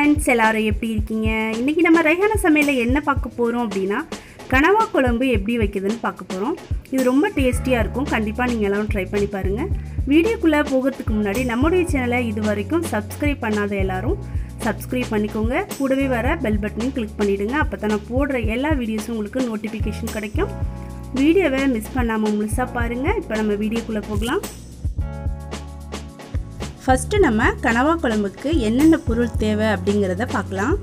friends எல்லாரும் எப்படி இருக்கீங்க இன்றைக்கி நம்ம ரைஹான சமையலில் என்ன பார்க்க போகிறோம் அப்படின்னா கனவா குழம்பு எப்படி வைக்கிறதுன்னு பார்க்க போகிறோம் இது ரொம்ப டேஸ்டியாக இருக்கும் கண்டிப்பாக நீங்கள் எல்லாரும் ட்ரை பண்ணி பாருங்கள் வீடியோக்குள்ளே போகிறதுக்கு முன்னாடி நம்முடைய சேனலை இது வரைக்கும் சப்ஸ்கிரைப் பண்ணாத எல்லாரும் சப்ஸ்கிரைப் பண்ணிக்கோங்க கூடவே வர பெல் பட்டனையும் கிளிக் பண்ணிவிடுங்க அப்போ தான் நான் போடுற எல்லா வீடியோஸும் உங்களுக்கு நோட்டிஃபிகேஷன் கிடைக்கும் வீடியோவை மிஸ் பண்ணாமல் முழுசாக பாருங்கள் இப்போ நம்ம வீடியோக்குள்ளே போகலாம் ஃபஸ்ட்டு நம்ம கனவா குழம்புக்கு என்னென்ன பொருள் தேவை அப்படிங்கிறத பார்க்கலாம்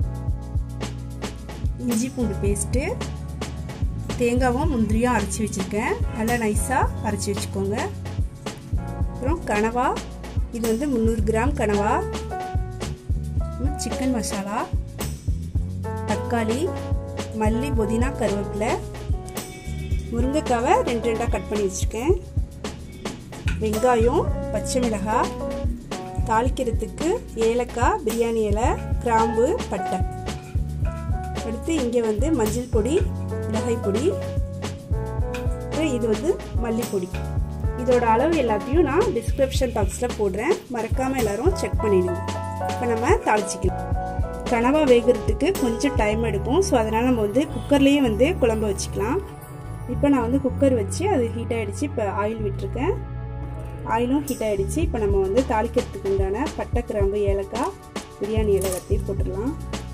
இஞ்சி பூண்டு பேஸ்ட்டு தேங்காவும் முந்திரியும் அரைச்சி வச்சுருக்கேன் நல்லா நைஸாக அரைச்சி வச்சுக்கோங்க அப்புறம் கனவா இது வந்து முந்நூறு கிராம் கனவா சிக்கன் மசாலா தக்காளி மல்லி புதினா கருவேப்பிலை முருங்கைக்காவை ரெண்டு ரெண்டாக கட் பண்ணி வச்சுருக்கேன் வெங்காயம் பச்சை மிளகாய் தாளிக்கிறதுக்கு ஏலக்காய் பிரியாணி இலை கிராம்பு பட்டை அடுத்து இங்கே வந்து மஞ்சள் பொடி மிளகாய் பொடி இது வந்து மல்லிப்பொடி இதோட அளவு எல்லாத்தையும் நான் டிஸ்கிரிப்ஷன் பாக்ஸில் போடுறேன் மறக்காமல் எல்லோரும் செக் பண்ணிடுங்க இப்போ நம்ம தாளிச்சிக்கலாம் கனவா வேகிறதுக்கு கொஞ்சம் டைம் எடுக்கும் ஸோ அதனால் நம்ம வந்து குக்கர்லேயே வந்து குழம்பு வச்சுக்கலாம் இப்போ நான் வந்து குக்கர் வச்சு அது ஹீட் ஆகிடுச்சு இப்போ ஆயில் விட்டுருக்கேன் ஆயிலும் ஹீட் ஆகிடுச்சு இப்போ நம்ம வந்து தாளிக்கிறதுக்கு உண்டான பட்டை கிராம்பு ஏலக்காய் பிரியாணி இலை வத்தி போட்டுடலாம்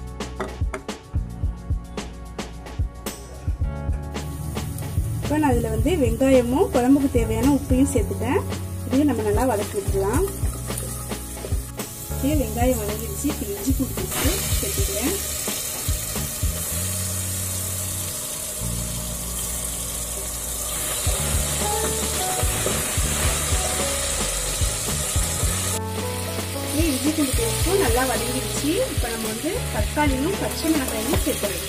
இப்போ நான் அதில் வந்து வெங்காயமும் குழம்புக்கு தேவையான உப்பையும் சேர்த்துட்டேன் இதையும் நம்ம நல்லா வதக்கி விட்டுடலாம் வெங்காயம் வதங்கிடுச்சு இப்போ இஞ்சி பூண்டு சேர்த்துக்கிறேன் இஞ்சி பூண்டு பேஸ்ட்டும் நல்லா வதங்கிடுச்சு இப்போ நம்ம வந்து தக்காளியும் பச்சை மிளகாயும் சேர்த்துறோம்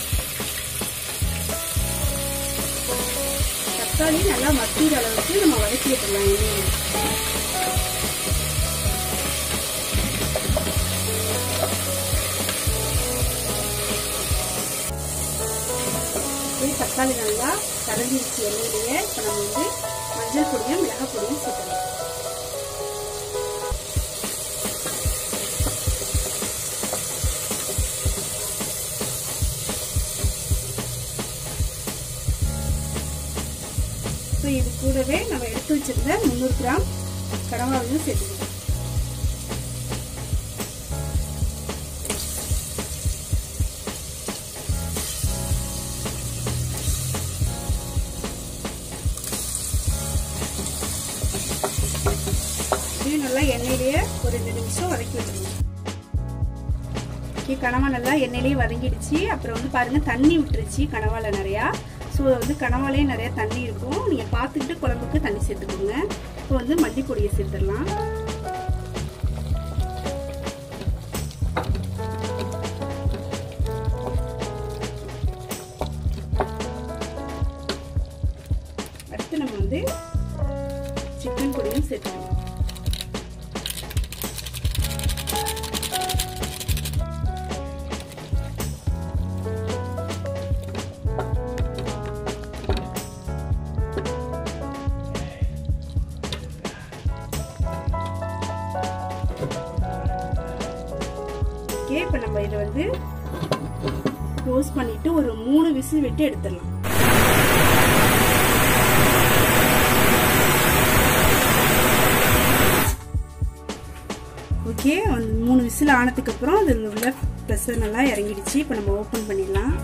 தக்காளி நல்லா மத்திய அளவுக்கு நம்ம வதக்கி விட்டுடலாம் எண்ணெயில் தக்காளி நல்லா கரைஞ்சிருச்சு எண்ணெயிலேயே இப்போ நம்ம வந்து மஞ்சள் பொடியும் மிளகாய் பொடியும் சேர்த்துக்கலாம் ஸோ இது கூடவே நம்ம எடுத்து வச்சிருந்த முந்நூறு கிராம் கடவாவையும் சேர்த்துக்கலாம் இதையும் நல்லா எண்ணெயிலேயே ஒரு ரெண்டு நிமிஷம் வதக்கி விட்டுருங்க ஓகே கனவா நல்லா எண்ணெயிலேயே வதங்கிடுச்சு அப்புறம் வந்து பாருங்க தண்ணி விட்டுருச்சு கனவால நிறையா ஸோ வந்து கனவாலே நிறைய தண்ணி இருக்கும் நீங்கள் பார்த்துக்கிட்டு குழம்புக்கு தண்ணி சேர்த்துக்கோங்க இப்போ வந்து மல்லிப்பொடியை சேர்த்துடலாம் அடுத்து நம்ம வந்து சிக்கன் பொடியும் சேர்த்துக்கணும் ஓகே இப்போ நம்ம இதை வந்து க்ளோஸ் பண்ணிட்டு ஒரு மூணு விசில் விட்டு எடுத்துடலாம் ஓகே மூணு விசில் ஆனதுக்கப்புறம் அதில் உள்ள ப்ரெஷர் நல்லா இறங்கிடுச்சு இப்போ நம்ம ஓப்பன் பண்ணிடலாம்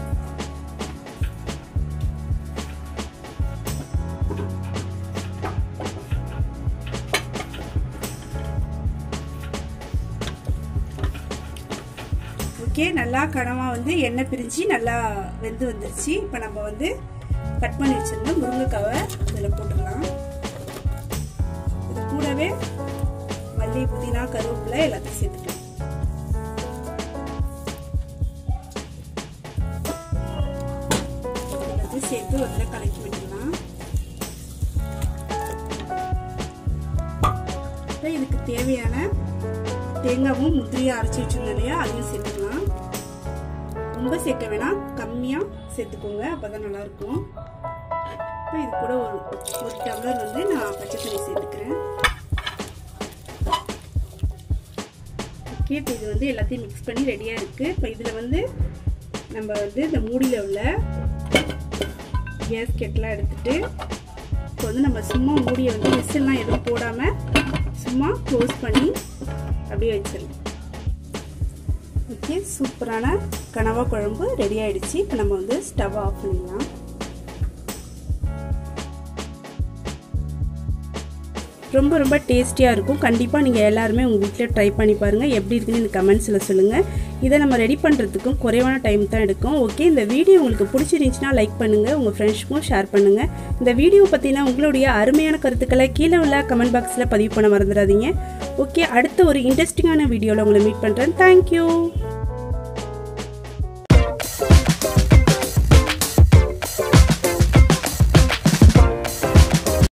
ஓகே நல்லா கனவா வந்து எண்ணெய் பிரிஞ்சு நல்லா வெந்து வந்துருச்சு இப்போ நம்ம வந்து கட் பண்ணி வச்சிருந்த முருங்கைக்காவை இதில் போட்டுடலாம் இது கூடவே மல்லி புதினா கருவேப்பிலை எல்லாத்தையும் சேர்த்துக்கலாம் எல்லாத்தையும் சேர்த்து ஒரு கலக்கி விட்டுடலாம் இதுக்கு தேவையான தேங்காவும் முந்திரியும் அரைச்சி வச்சிருந்தோம் இல்லையா அதையும் சேர்த்துக்கலாம் ரொம்ப சேர்க்க வேணாம் கம்மியாக சேர்த்துக்கோங்க அப்போ தான் நல்லாயிருக்கும் இப்போ இது கூட ஒரு ஒரு டம்ளர் வந்து நான் பச்சை தண்ணி சேர்த்துக்கிறேன் ஓகே இப்போ இது வந்து எல்லாத்தையும் மிக்ஸ் பண்ணி ரெடியாக இருக்குது இப்போ இதில் வந்து நம்ம வந்து இந்த மூடியில் உள்ள கேஸ் கெட்டெலாம் எடுத்துகிட்டு இப்போ வந்து நம்ம சும்மா மூடியை வந்து விசில்லாம் எதுவும் போடாமல் சும்மா க்ளோஸ் பண்ணி அப்படியே வச்சிடலாம் ஓகே சூப்பரான கனவா குழம்பு ரெடி ஆகிடுச்சு இப்போ நம்ம வந்து ஸ்டவ் ஆஃப் பண்ணிடலாம் ரொம்ப ரொம்ப டேஸ்டியாக இருக்கும் கண்டிப்பாக நீங்கள் எல்லாருமே உங்கள் வீட்டில் ட்ரை பண்ணி பாருங்கள் எப்படி இருக்குன்னு இந்த கமெண்ட்ஸில் சொல்லுங்கள் இதை நம்ம ரெடி பண்ணுறதுக்கும் குறைவான டைம் தான் எடுக்கும் ஓகே இந்த வீடியோ உங்களுக்கு பிடிச்சிருந்துச்சுன்னா லைக் பண்ணுங்கள் உங்கள் ஃப்ரெண்ட்ஸ்க்கும் ஷேர் பண்ணுங்கள் இந்த வீடியோ பற்றின உங்களுடைய அருமையான கருத்துக்களை கீழே உள்ள கமெண்ட் பாக்ஸில் பதிவு பண்ண மறந்துடாதீங்க ஓகே அடுத்த ஒரு இன்ட்ரெஸ்டிங்கான வீடியோவில் உங்களை மீட் பண்ணுறேன் தேங்க்யூ